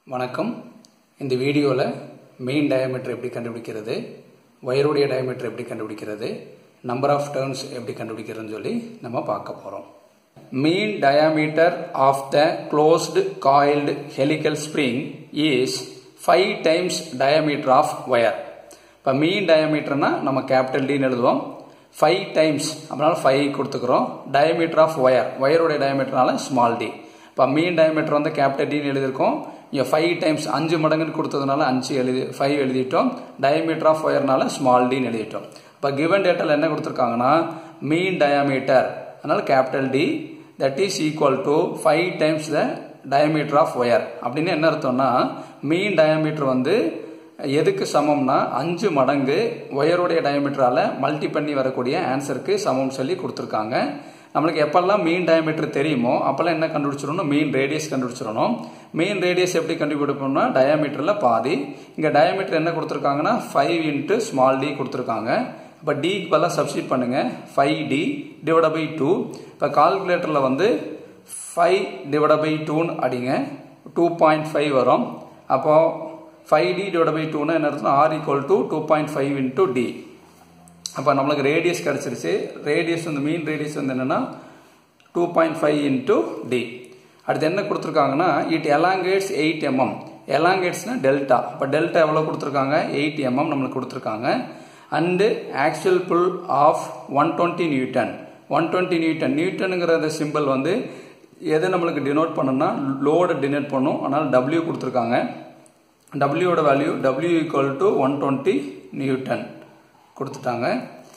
வணக்கம் இந்த வீடியோவில் மெயின் டயமீட்டர் எப்படி கண்டுபிடிக்கிறது ஒயருடைய டயமீட்டர் எப்படி கண்டுபிடிக்கிறது நம்பர் ஆஃப் டர்ன்ஸ் எப்படி கண்டுபிடிக்கிறதுன்னு சொல்லி நம்ம பார்க்க போகிறோம் mean diameter of the closed coiled helical spring is five times diameter of wire இப்போ மீன் டயாமீட்டர்னா நம்ம கேபிட்டல் டின்னு எழுதுவோம் ஃபைவ் டைம்ஸ் அப்படினால ஃபைவ் கொடுத்துக்கிறோம் டயமீட்டர் ஆஃப் ஒயர் ஒயருடைய டயமீட்டர்னால ஸ்மால் டி இப்போ மீன் டயமீட்டர் வந்து கேபிட்டல் டின்னு எழுதியிருக்கோம் இங்கே ஃபைவ் டைம்ஸ் அஞ்சு மடங்குன்னு கொடுத்ததுனால அஞ்சு எழுதி ஃபைவ் எழுதிட்டோம் டயமீட்டர் ஆஃப் ஒயர்னால ஸ்மால் டின்னு எழுதிட்டோம் இப்போ கிவன் டேட்டாவில் என்ன கொடுத்துருக்காங்கன்னா மீன் டயாமீட்டர் அதனால capital D that is equal to five times the diameter of wire அப்படின்னு என்ன அர்த்தம்னா மீன் டயாமீட்டர் வந்து எதுக்கு சமம்னா அஞ்சு மடங்கு ஒயருடைய டயமீட்டரால மல்டி பண்ணி வரக்கூடிய ஆன்சருக்கு சமம் சொல்லி கொடுத்துருக்காங்க நம்மளுக்கு எப்பெல்லாம் மீன் டயமீட்டர் தெரியுமோ அப்பெல்லாம் என்ன கண்டுபிடிச்சிடணும் மீன் ரேடியஸ் கண்டுபிடிச்சிடணும் மீன் ரேடியஸ் எப்படி கண்டுபிடிப்போம்னா டயாமீட்டரில் பாதி இங்கே டயாமீட்டர் என்ன கொடுத்துருக்காங்கன்னா ஃபைவ் இன்ட்டு ஸ்மால் டி கொடுத்துருக்காங்க இப்போ டிக்கு பதிலாக சப்ஸ்டிட் பண்ணுங்க five D divide by two இப்போ கால்குலேட்டரில் வந்து ஃபைவ் டிவைட் பை டூன்னு அடிங்க டூ பாயிண்ட் ஃபைவ் வரும் அப்போது ஃபைவ் டி டிவைட் பை டூனா என்ன அர்த்தம் R equal to two point five into D அப்போ நம்மளுக்கு ரேடியஸ் கிடச்சிருச்சு ரேடியஸ் வந்து மீன் ரேடியஸ் வந்து என்னென்னா two point five into D அடுத்து என்ன கொடுத்துருக்காங்கன்னா இட் எலாங்கேட்ஸ் எயிட் எம்எம் எலாங்கேட்ஸ்னா டெல்டா இப்போ டெல்டா எவ்வளோ கொடுத்துருக்காங்க எயிட் எம்எம் நம்மளுக்கு கொடுத்துருக்காங்க and actual pull of one twenty newton one twenty newton நியூட்டனுங்கிற சிம்பிள் வந்து எதை நம்மளுக்கு டினோட் பண்ணணும்னா லோடை டினோட் பண்ணும் அதனால் டபிள்யூ கொடுத்துருக்காங்க டபிள்யூட value W equal to one twenty newton கொடுத்துட்டாங்க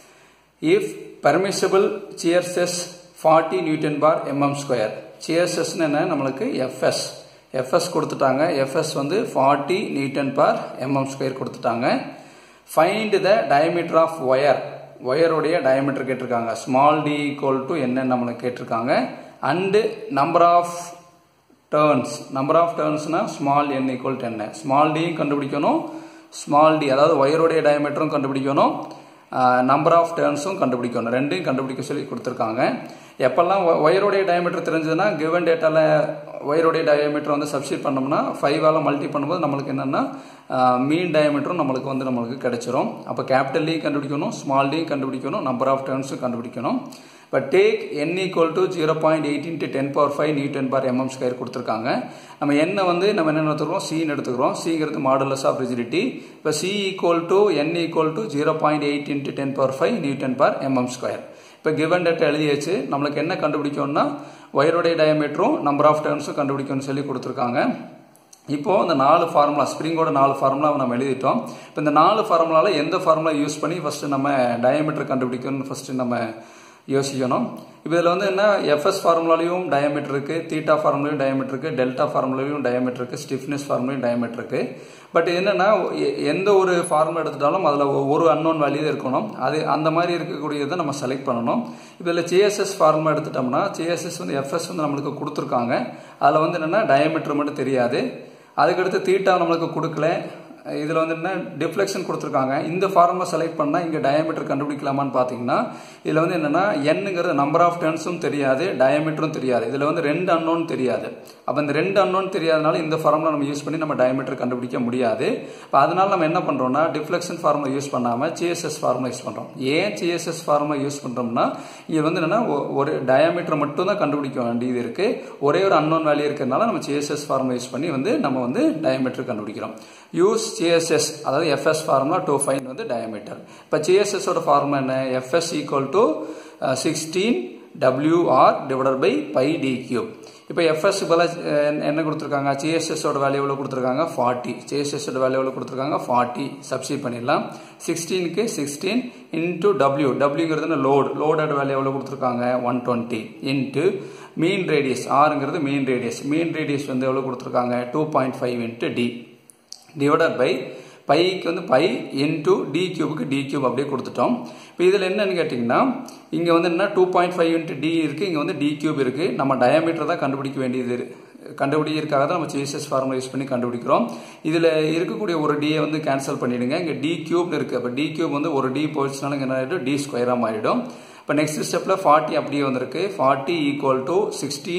if permissible shear stress forty newton per mm square சியர்சஸ்னு என்ன நம்மளுக்கு எஃப்எஸ் எஃப்எஸ் கொடுத்துட்டாங்க எஃப்எஸ் வந்து forty newton per mm square கொடுத்துட்டாங்க find the diameter of wire ஒயருடைய டயமீட்டர் கேட்டிருக்காங்க ஸ்மால் டி ஈக்குவல் டு என்னன்னு நம்மளுக்கு கேட்டிருக்காங்க and number of turns number of டேர்ன்ஸ்னா ஸ்மால் என் ஈக்குவல் டென்னு ஸ்மால் டியும் கண்டுபிடிக்கணும் ஸ்மால் டி அதாவது ஒயருடைய டயமீட்டரும் கண்டுபிடிக்கணும் நம்பர் ஆஃப் டேர்ன்ஸும் கண்டுபிடிக்கணும் ரெண்டையும் கண்டுபிடிக்க சொல்லி கொடுத்துருக்காங்க எப்பெல்லாம் ஒயருடைய டயமீட்டர் தெரிஞ்சதுன்னா கிவன் டேட்டாவில் ஒயருடைய டயமீட்டர் வந்து சப்ஸ்டிட் பண்ணோம்னா ஃபைவால் மல்டி பண்ணும்போது நம்மளுக்கு என்னென்னா மீன் டயமீட்டரும் நம்மளுக்கு வந்து நம்மளுக்கு கிடைச்சிரும் அப்போ கேபிட்டல் டி கண்டுபிடிக்கணும் ஸ்மால் டி கண்டுபிடிக்கணும் நம்பர் ஆஃப் டேர்ன்ஸும் கண்டுபிடிக்கணும் இப்போ take N equal to zero point eight into ten power five newton per mm square கொடுத்துருக்காங்க நம்ம என்ன வந்து நம்ம என்ன எடுத்துக்கிறோம் சின்னு எடுத்துக்கிறோம் சிங்கிறது மாடுலஸ் ஆஃப் ரிஜிடிட்டி இப்போ C equal to N equal to zero point eight into ten power five newton per mm square இப்போ கிவன் டேட்டா எழுதியாச்சு நம்மளுக்கு என்ன கண்டுபிடிக்கணும்னா ஒயருடைய டயமீட்டரும் நம்பர் ஆஃப் டேர்ன்ஸும் கண்டுபிடிக்கணும்னு சொல்லி கொடுத்துருக்காங்க இப்போது இந்த நாலு ஃபார்முலா ஸ்ப்ரிங்கோட நாலு ஃபார்முலா நம்ம எழுதிட்டோம் இப்போ இந்த நாலு ஃபார்முலாவில் எந்த ஃபார்முலா யூஸ் பண்ணி ஃபஸ்ட்டு நம்ம டயமீட்டர் கண்டுபிடிக்கணும்னு ஃபஸ்ட்டு நம்ம யோசிக்கணும் இப்போ இதில் வந்து என்ன எஃப்எஸ் ஃபார்முலாலையும் டயமீட்டர் இருக்குது தீட்டா ஃபார்முலையும் டயமீட்டர் இருக்குது டெல்டா ஃபார்முலையும் டயமீட்டர் இருக்குது ஸ்டிஃப்னஸ் ஃபார்முலையும் டயமீட்டர் இருக்குது பட் என்னென்னா எந்த ஒரு ஃபார்முலா எடுத்துட்டாலும் அதில் ஒரு அன்னோன் வேல்யூ இருக்கணும் அது அந்த மாதிரி இருக்கக்கூடியதை நம்ம செலக்ட் பண்ணணும் இப்போ இதில் சிஎஸ்எஸ் ஃபார்முலா எடுத்துட்டோம்னா சிஎஸ்எஸ் வந்து எஃப்எஸ் வந்து நம்மளுக்கு கொடுத்துருக்காங்க அதில் வந்து என்னென்னா டயமீட்டர் மட்டும் தெரியாது அதுக்கடுத்து தீட்டா நம்மளுக்கு கொடுக்கல இதில் வந்து என்ன டிஃப்ளெக்ஷன் கொடுத்துருக்காங்க இந்த ஃபார்முலா செலக்ட் பண்ணால் இங்கே டயமீட்டர் கண்டுபிடிக்கலாமான்னு பார்த்தீங்கன்னா இதில் வந்து என்னென்னா என்னங்கிறது நம்பர் ஆஃப் டர்ன்ஸும் தெரியாது டயமீட்டரும் தெரியாது இதில் வந்து ரெண்டு அன்னோன் தெரியாது அப்போ இந்த ரெண்டு அன்னோன் தெரியாதனால இந்த ஃபார்முலா நம்ம யூஸ் பண்ணி நம்ம டயமீட்டர் கண்டுபிடிக்க முடியாது இப்போ அதனால நம்ம என்ன பண்ணுறோம்னா டிஃப்ளெக்ஷன் ஃபார்முலா யூஸ் பண்ணாமல் சிஎஸ்எஸ் ஃபார்முலா யூஸ் பண்ணுறோம் ஏன் சிஎஸ்எஸ் ஃபார்முலா யூஸ் பண்ணுறோம்னா இது வந்து என்னென்னா ஒரு டயமீட்டர் மட்டும் தான் கண்டுபிடிக்க வேண்டியது இருக்குது ஒரே ஒரு அன்னோன் வேல்யூ இருக்கிறதுனால நம்ம சிஎஸ்எஸ் ஃபார்முலா யூஸ் பண்ணி வந்து நம்ம வந்து டயமீட்டர் கண்டுபிடிக்கிறோம் யூஸ் சிஎஸ்எஸ் அதாவது எஃப்எஸ் ஃபார்முலா டூ ஃபைன் வந்து டயமீட்டர் இப்போ சிஎஸ்எஸோட ஃபார்முலா என்ன FS equal to sixteen WR divided by pi D cube இப்போ எஃப்எஸ் பதிலாக என்ன கொடுத்துருக்காங்க சிஎஸ்எஸோட வேல்யூ எவ்வளோ கொடுத்துருக்காங்க ஃபார்ட்டி சிஎஸ்எஸோட வேல்யூ எவ்வளோ கொடுத்துருக்காங்க ஃபார்ட்டி சப்ஸ்டிட் பண்ணிடலாம் சிக்ஸ்டீனுக்கு சிக்ஸ்டீன் இன்ட்டு டபிள்யூ டபிள்யூங்கிறது லோடு லோடோட வேல்யூ எவ்வளோ கொடுத்துருக்காங்க one twenty into mean radius ஆறுங்கிறது மீன் ரேடியஸ் மீன் ரேடியஸ் வந்து எவ்வளோ கொடுத்துருக்காங்க two point five into D divided by பைக்கு வந்து பை இன்டூ டி கியூபுக்கு டி கியூப் அப்படியே கொடுத்துட்டோம் இப்போ இதில் என்னன்னு கேட்டிங்கன்னா இங்கே வந்து என்ன two point five into D இருக்குது இங்கே வந்து டி கியூப் இருக்குது நம்ம டயமீட்டர் தான் கண்டுபிடிக்க வேண்டியது கண்டுபிடிக்கிறதுக்காக தான் நம்ம சிஎஸ்எஸ் ஃபார்முலா யூஸ் பண்ணி கண்டுபிடிக்கிறோம் இதில் இருக்கக்கூடிய ஒரு டியை வந்து கேன்சல் பண்ணிவிடுங்க இங்கே டி கியூப்னு இருக்குது அப்போ டி கியூப் வந்து ஒரு டி போயிடுச்சுனாலும் இங்கே என்ன ஆகிடும் டி ஸ்கொயராக மாறிடும் இப்போ நெக்ஸ்ட் ஸ்டெப்பில் ஃபார்ட்டி அப்படியே வந்திருக்கு forty equal to sixteen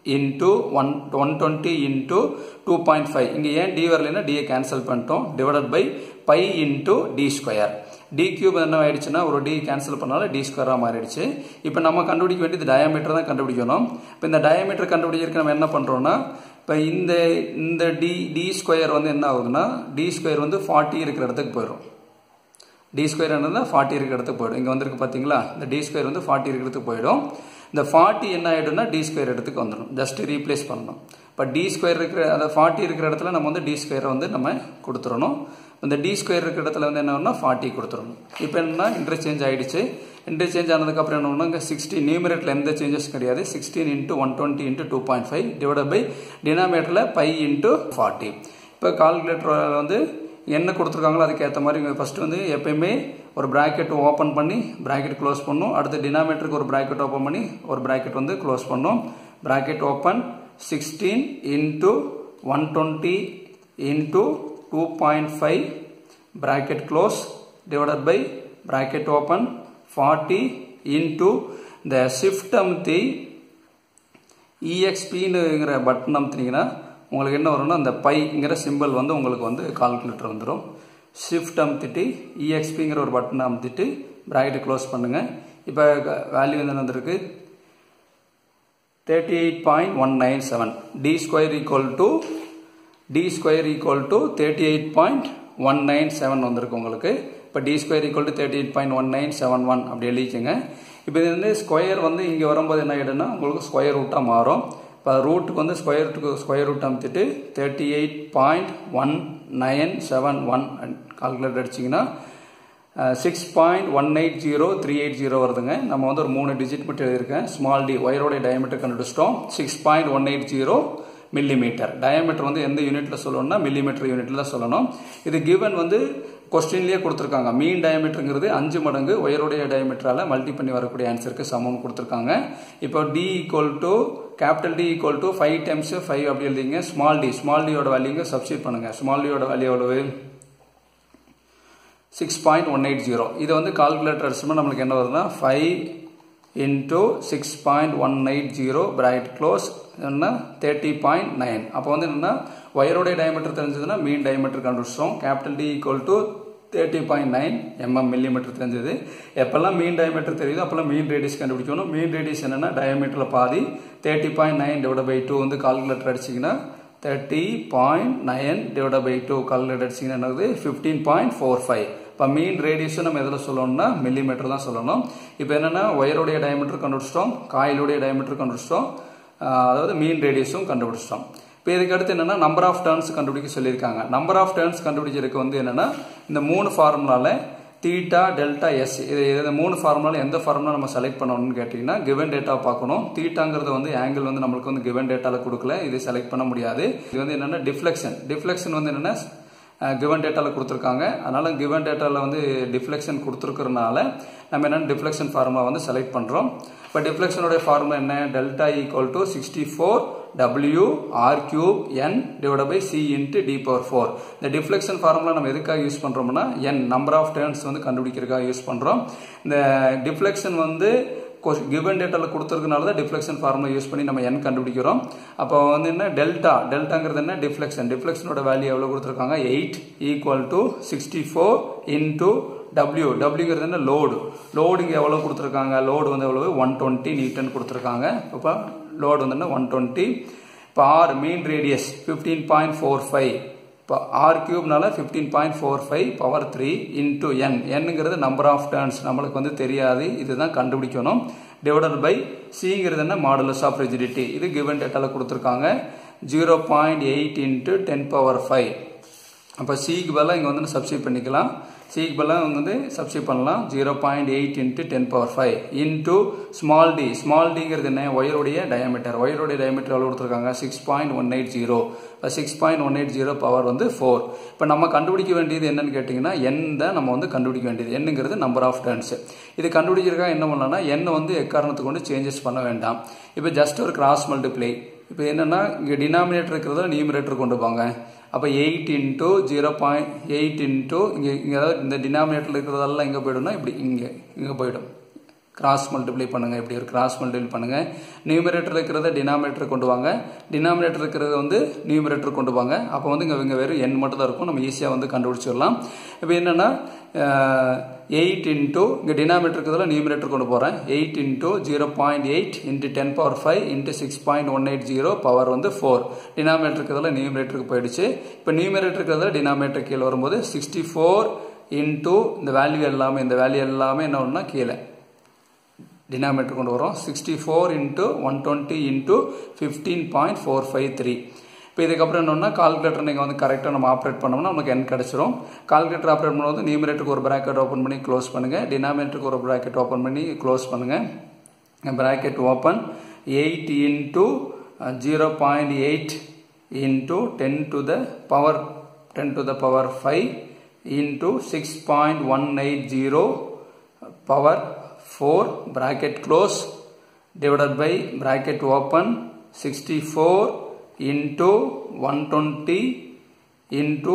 into one one twenty into two point five இங்கே ஏன் டி வரலைன்னா டியை கேன்சல் பண்ணிட்டோம் divided by pi into D square D cube என்ன ஆயிடுச்சுன்னா ஒரு டி கேன்சல் பண்ணாலும் டி ஸ்கொயராக மாறிடுச்சு இப்போ நம்ம கண்டுபிடிக்க வேண்டியது டயாமீட்டர் தான் கண்டுபிடிக்கணும் இப்போ இந்த டயாமீட்டர் கண்டுபிடிக்கிறதுக்கு நம்ம என்ன பண்ணுறோம்னா இப்போ இந்த இந்த டி டி ஸ்கொயர் வந்து என்ன ஆகுதுன்னா டி ஸ்கொயர் வந்து ஃபார்ட்டி இருக்கிற இடத்துக்கு போயிடும் டி ஸ்கொயர் என்னன்னா ஃபார்ட்டி இருக்கிற இடத்துக்கு போயிடும் இங்கே வந்திருக்கு பார்த்தீங்களா இந்த டி ஸ்கொயர் வந்து ஃபார்ட்டி இருக்கிற இடத்துக்கு போயிடும் இந்த ஃபார்ட்டி என்ன ஆகிடும்னா டி ஸ்கொயர் இடத்துக்கு வந்துடும் ஜஸ்ட் ரீப்ளேஸ் பண்ணணும் இப்போ டி ஸ்கொயர் இருக்கிற அந்த ஃபார்ட்டி இருக்கிற இடத்துல நம்ம வந்து டி ஸ்கொயரை வந்து நம்ம கொடுத்துடணும் இந்த டி ஸ்கொயர் இருக்கிற இடத்துல வந்து என்ன ஃபார்ட்டி கொடுத்துடணும் இப்போ என்னன்னா இன்டர்சேஞ்ச் ஆயிடுச்சு இன்டர்சேஞ்ச் ஆனதுக்கப்புறம் என்ன பண்ணணும் இங்கே சிக்ஸ்டீன் நியூமரேட்டில் எந்த சேஞ்சஸ் கிடையாது sixteen into one twenty into two point five divide by டினாமேட்டரில் பை இன்ட்டு ஃபார்ட்டி இப்போ கால்குலேட்டர் வந்து என்ன கொடுத்துருக்காங்களோ அதுக்கேற்ற மாதிரி இங்கே ஃபஸ்ட்டு வந்து எப்பயுமே ஒரு ப்ராக்கெட் ஓப்பன் பண்ணி ப்ராக்கெட் க்ளோஸ் பண்ணும் அடுத்து டினாமேட்டருக்கு ஒரு ப்ராக்கெட் ஓப்பன் பண்ணி ஒரு ப்ராக்கெட் வந்து க்ளோஸ் பண்ணும் bracket open sixteen into one twenty into two point five bracket close divided by bracket open forty into இந்த ஷிஃப்ட் அமுத்தி இஎக்ஸ்பின்னுங்கிற பட்டன் அமுத்தினீங்கன்னா உங்களுக்கு என்ன வரும்னா அந்த பைங்கிற சிம்பிள் வந்து உங்களுக்கு வந்து கால்குலேட்டர் வந்துடும் ஷிஃப்ட் அமுத்திட்டு இஎக்ஸ்பிங்கிற ஒரு பட்டனை அமுத்திட்டு ப்ராக்கெட்டை க்ளோஸ் பண்ணுங்கள் இப்போ வேல்யூ வந்து வந்திருக்கு thirty eight point one nine seven D square equal to D square equal to thirty eight point one nine seven வந்திருக்கு உங்களுக்கு இப்போ D square equal to thirty eight point one nine seven one அப்படி எழுதிக்கோங்க இப்போ இது வந்து square வந்து இங்கே வரும்போது என்ன ஆகிடும்னா உங்களுக்கு ஸ்கொயர் ரூட்டாக மாறும் இப்போ ரூட்டுக்கு வந்து ஸ்கொயர் ரூட்டுக்கு ஸ்கொயர் ரூட் அமுத்திட்டு thirty eight point one nine seven one calculate அடிச்சிங்கன்னா six point one eight zero three eight zero வருதுங்க நம்ம வந்து ஒரு மூணு டிஜிட் மட்டும் எழுதியிருக்கேன் ஸ்மால் டி ஒயரோடைய டயமீட்டர் கண்டுபிடிச்சிட்டோம் six point one eight zero millimetre diameter வந்து எந்த யூனிட்ல சொல்லணும்னா மில்லிமீட்டர் யூனிட்ல சொல்லணும் இது கிவன் வந்து கொஸ்டின்லேயே கொடுத்துருக்காங்க மீன் டயமீட்டருங்கிறது அஞ்சு மடங்கு ஒயருடைய டயமீட்டரால மல்டி பண்ணி வரக்கூடிய ஆன்சருக்கு சமம் கொடுத்துருக்காங்க இப்போ D equal to capital D equal to five times five அப்படி எழுதிங்க ஸ்மால் டி ஸ்மால் டியோட வேல்யூங்க சப்ஸ்டியூட் பண்ணுங்க ஸ்மால் டியோட வேல்யூ எவ்வளவு six point one eight zero இது வந்து கால்குலேட்டர் அடிச்சுமா நம்மளுக்கு என்ன வருதுன்னா five into six point one eight zero bracket close என்ன தேர்ட்டி பாயிண்ட் நைன் அப்போ வந்து என்னன்னா ஒயரோடைய டயமீட்டர் தெரிஞ்சதுன்னா மீன் டயமீட்டர் கண்டுபிடிச்சோம் capital D equal to thirty point nine mm millimetre தெரிஞ்சது எப்பெல்லாம் மீன் டயமீட்டர் தெரியுதோ அப்பெல்லாம் மீன் ரேடியஸ் கண்டுபிடிக்கணும் மீன் ரேடியஸ் என்னன்னா டயமீட்டரில் பாதி thirty point nine divide by two வந்து கால்குலேட்டர் அடிச்சிங்கன்னா thirty point nine divide by two calculator அடிச்சிங்கன்னா என்னது ஃபிஃப்டீன் பாயிண்ட் ஃபோர் ஃபைவ் இப்போ மீன் ரேடியஸும் நம்ம எதில் சொல்லணும்னா மில்லிமீட்டர் தான் சொல்லணும் இப்போ என்னென்னா ஒயருடைய டயமீட்டர் கண்டுபிடிச்சிட்டோம் காயிலுடைய டயமீட்டர் கண்டுபிடிச்சிட்டோம் அதாவது மீன் ரேடியஸும் கண்டுபிடிச்சிட்டோம் இப்போ இதுக்கு அடுத்து என்னன்னா நம்பர் ஆஃப் டர்ன்ஸ் கண்டுபிடிக்க சொல்லியிருக்காங்க நம்பர் ஆஃப் டர்ன்ஸ் கண்டுபிடிக்கிறதுக்கு வந்து என்னன்னா இந்த மூணு ஃபார்முலால தீட்டா டெல்டா எஸ் இது இந்த மூணு ஃபார்முலால எந்த ஃபார்முலா நம்ம செலக்ட் பண்ணணும்னு கேட்டிங்கன்னா கிவன் டேட்டா பார்க்கணும் தீட்டாங்கிறது வந்து ஆங்கிள் வந்து நம்மளுக்கு வந்து கிவன் டேட்டால கொடுக்கல இது செலக்ட் பண்ண முடியாது இது வந்து என்னன்னா டிஃப்ளெக்ஷன் டிஃப்ளெக்ஷன் வந்து என்னன்னா கிவன் டேட்டாவில் கொடுத்துருக்காங்க அதனால் கிவன் டேட்டாவில் வந்து டிஃப்ளெக்ஷன் கொடுத்துருக்கறனால நம்ம என்னென்ன டிஃப்ளெக்ஷன் ஃபார்முலா வந்து செலக்ட் பண்ணுறோம் இப்போ டிஃப்ளெக்ஷனுடைய ஃபார்முலா என்ன delta equal to sixty four W R cube N divide by C into D power four இந்த டிஃப்ளெக்ஷன் ஃபார்முலா நம்ம எதுக்காக யூஸ் பண்ணுறோம்னா என் நம்பர் ஆஃப் டேர்ன்ஸ் வந்து கண்டுபிடிக்கிறதுக்காக யூஸ் பண்ணுறோம் இந்த டிஃப்ளெக்ஷன் வந்து கிவன் டேட்டாவில் கொடுத்துருக்கனால தான் டிஃப்ளெக்ஷன் ஃபார்முலா யூஸ் பண்ணி நம்ம என் கண்டுபிடிக்கிறோம் அப்போ வந்து என்ன டெல்டா டெல்டாங்கிறது என்ன டிஃப்ளெக்ஷன் டிஃப்ளெக்ஷனோட வேல்யூ எவ்வளோ கொடுத்துருக்காங்க eight equal to sixty four into W டபிள்யூங்கிறது என்ன லோடு லோடு இங்கே எவ்வளோ கொடுத்துருக்காங்க லோடு வந்து எவ்வளவு ஒன் டுவெண்ட்டி நீட்டன் கொடுத்துருக்காங்க இப்போ லோடு வந்து என்ன ஒன் டுவெண்ட்டி இப்போ R mean radius fifteen point four five இப்போ ஆர் கியூப்னால fifteen point four five power three into N என்னங்கிறது நம்பர் ஆஃப் டர்ன்ஸ் நம்மளுக்கு வந்து தெரியாது இதுதான் கண்டுபிடிக்கணும் டிவைடட் பை சிங்கிறது என்ன மாடுலஸ் ஆஃப் ரிஜிடிட்டி இது கிவன் டேட்டாவில் கொடுத்துருக்காங்க zero point eight into ten power five அப்போ சிக்கு பதிலாக இங்கே வந்து சப்ஸ்டியூட் பண்ணிக்கலாம் சிக்கு பதிலாக வந்து சப்ஸ்டியூட் பண்ணலாம் zero point eight into ten power five into small D small டிங்கிறது என்ன ஒயருடைய டயமீட்டர் ஒயருடைய டயமீட்டர் எவ்வளோ கொடுத்துருக்காங்க six point one eight zero இப்போ six point one eight zero power வந்து ஃபோர் இப்போ நம்ம கண்டுபிடிக்க வேண்டியது என்னன்னு கேட்டிங்கன்னா என் தான் நம்ம வந்து கண்டுபிடிக்க வேண்டியது என்னங்கிறது நம்பர் ஆஃப் டர்ன்ஸ் இது கண்டுபிடிக்கிறதுக்காக என்ன பண்ணலாம்னா எண்ணை வந்து எக்காரணத்துக்கு கொண்டு சேஞ்சஸ் பண்ண வேண்டாம் இப்போ ஜஸ்ட் ஒரு கிராஸ் மல்டிப்ளை இப்போ என்னென்னா இங்கே டினாமினேட்டர் இருக்கிறத நியூமினேட்டர் கொண்டு போங்க அப்போ eight into zero point eight into இங்கே இங்கே அதாவது இந்த டினாமினேட்டர் இருக்கிறதெல்லாம் எங்கே போய்டும்னா இப்படி இங்கே இங்கே போயிடும் கிராஸ் மல்டிப்ளை பண்ணுங்க இப்படி ஒரு கிராஸ் மல்டிப்ளை பண்ணுங்க நியூமரேட்டர் இருக்கிறத டினாமினேட்டர் கொண்டு வாங்க டினாமினேட்டர் இருக்கிறத வந்து நியூமரேட்டர் கொண்டு வாங்க அப்போ வந்து இங்கே இங்கே வெறும் எண் மட்டும் தான் இருக்கும் நம்ம ஈஸியாக வந்து கண்டுபிடிச்சிடலாம் இப்போ என்னன்னா எயிட் இன்டூ இங்கே டினாமினேட்டர் இருக்கிறதுல நியூமரேட்டர் கொண்டு போகிறேன் eight into zero point eight into ten power five into six point one eight zero power வந்து ஃபோர் டினாமினேட்டர் இருக்கிறதுல நியூமரேட்டருக்கு போயிடுச்சு இப்போ நியூமரேட்டர் இருக்கிறதுல டினாமினேட்டர் கீழே வரும்போது சிக்ஸ்டி ஃபோர் இன்டூ இந்த வேல்யூ எல்லாமே இந்த வேல்யூ எல்லாமே என்ன ஒன்றா கீழே டினாமினேட்டர் கொண்டு வரோம் sixty four into one twenty into fifteen point four five three இப்போ இதுக்கப்புறம் என்னன்னா கால்குலேட்டர் நீங்கள் வந்து கரெக்டாக நம்ம ஆப்ரேட் பண்ணோம்னா நமக்கு என் கிடச்சிரும் கால்குலேட்டர் ஆப்ரேட் பண்ணும்போது நியூமரேட்டருக்கு ஒரு ப்ராக்கெட் ஓப்பன் பண்ணி க்ளோஸ் பண்ணுங்கள் டினாமினேட்டருக்கு ஒரு ப்ராக்கெட் ஓப்பன் பண்ணி க்ளோஸ் பண்ணுங்கள் bracket open eight into zero point eight into ten to the power ten to the power five into six point one eight zero power 4 bracket close divided by bracket open 64 into 120 into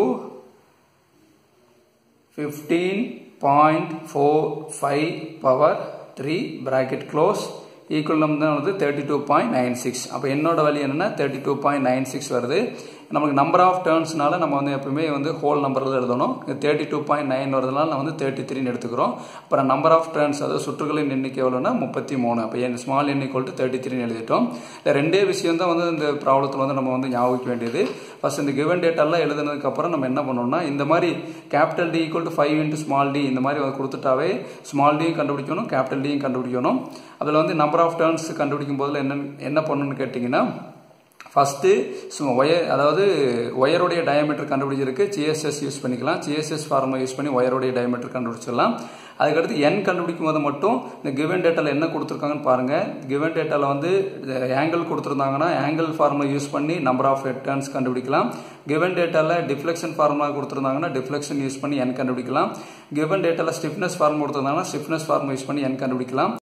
15.45 power 3 bracket close equal நம்ம தான் வந்து thirty two point nine six அப்போ என்னோட வழி என்னன்னா thirty two point nine six வருது நமக்கு number of டேர்ன்ஸ்னால நம்ம வந்து எப்பவுமே வந்து ஹோல் நம்பர் தான் எழுதணும் தேர்ட்டி டூ பாயிண்ட் நைன் வரதுனால நான் வந்து தேர்ட்டி த்ரீன்னு எடுத்துக்கிறோம் அப்புறம் நம்பர் ஆஃப் டேர்ன்ஸ் அதாவது சுற்றுகளின் எண்ணிக்கை எவ்வளோனா முப்பத்தி மூணு அப்போ N small equal to thirty த்ரீன்னு எழுதிட்டோம் இல்லை ரெண்டே விஷயம் தான் வந்து இந்த ப்ராப்ளத்தில் வந்து நம்ம வந்து ஞாபகிக்க வேண்டியது ஃபர்ஸ்ட் இந்த கிவன் டேட்டெல்லாம் எழுதுனதுக்கப்புறம் நம்ம என்ன பண்ணோம்னா இந்த மாதிரி capital D equal to five into small D இந்த மாதிரி வந்து கொடுத்துட்டாவே ஸ்மால் டியும் கண்டுபிடிக்கணும் கேபிட்டல் டியும் கண்டுபிடிக்கணும் அதில் வந்து நம்பர் ஆஃப் டேர்ன்ஸ் கண்டுபிடிக்கும் போதில் என்ன என்ன பண்ணணும்னு கேட்டிங்கன்னா ஃபஸ்ட்டு ஒயர் அதாவது ஒயருடைய டயமீட்டர் கண்டுபிடிச்சிருக்கு ஜிஎஸ்எஸ் யூஸ் பண்ணிக்கலாம் ஜிஎஸ்எஸ் ஃபார்முலா யூஸ் பண்ணி ஒயருடைய டயமீட்டர் கண்டுபிடிச்சிடலாம் அதுக்கடுத்து என் கண்டுபிடிக்கும் போது மட்டும் இந்த கிவன் டேட்டாவில் என்ன கொடுத்துருக்காங்கன்னு பாருங்கள் கிவன் டேட்டாவில் வந்து ஆங்கிள் கொடுத்துருந்தாங்கன்னா ஆங்கிள் ஃபார்முலா யூஸ் பண்ணி நம்பர் ஆஃப் டேர்ன்ஸ் கண்டுபிடிக்கலாம் கிவன் டேட்டாவில் டிஃப்ளெக்ஷன் ஃபார்முலா கொடுத்துருந்தாங்கன்னா டிஃப்ளெக்ஷன் யூஸ் பண்ணி என் கண்டுபிடிக்கலாம் கிவன் டேட்டாவில் ஸ்டிஃப்னஸ் ஃபார்முலா கொடுத்துருந்தாங்கன்னா ஸ்டிஃப்னஸ் ஃபார்முலா யூஸ் பண்ணி என் கண்டுபிடிக்கலாம்